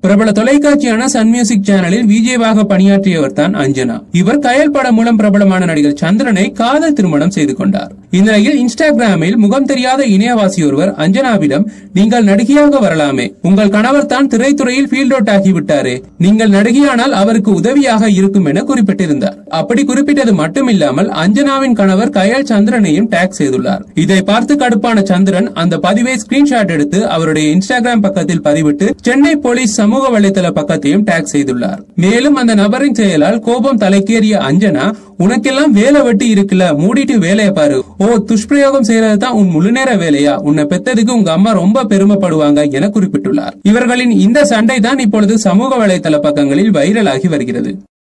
பிரபல தொலைக்காட்சியான Sun music சேனலில் விஜயவாக பணியாற்றியவர் தான் அஞ்சனா இவர் கயல் படம் மூலம் பிரபலமான நடிகர் சந்திரனை காதல் திருமணம் செய்து கொண்டார் இந்நிலையில் இன்ஸ்டாகிராமில் முகம் தெரியாத இணையவாசி ஒருவர் அஞ்சனாவிடம் நீங்கள் நடிகையாக வரலாமே உங்கள் கணவர் தான் திரைத்துறையில் ஃபீல்ட் அவுட் ஆகிவிட்டாரே நீங்கள் நடிகையானால் அவருக்கு உதவியாக இருக்கும் என குறிப்பிட்டிருந்தார் அப்படி குறிப்பிட்டது மட்டுமில்லாமல் அஞ்சனாவின் கணவர் கயல் சந்திரனையும் டேக் செய்துள்ளார் இதை பார்த்து கடுப்பான சந்திரன் அந்த பதிவை ஸ்கிரீன்ஷாட் எடுத்து அவருடைய இன்ஸ்டாகிராம் பக்கத்தில் பதிவிட்டு சென்னை போலீஸ் சமூக வலைதள பக்கத்தையும் டேக் செய்துள்ளார் மேலும் அந்த நபரின் செயலால் கோபம் தலைக்கேறிய அஞ்சனா உனக்கெல்லாம் வேலை வெட்டி இருக்குல்ல மூடிட்டு வேலையை பாரு ஓ துஷ்பிரயோகம் செய்யறது தான் உன் முழு நேர வேலையா உன்னை பெத்ததுக்கு உங்க அம்மா ரொம்ப பெருமைப்படுவாங்க என குறிப்பிட்டுள்ளார் இவர்களின் இந்த சண்டை தான் இப்பொழுது சமூக வலைதள பக்கங்களில் வைரலாகி வருகிறது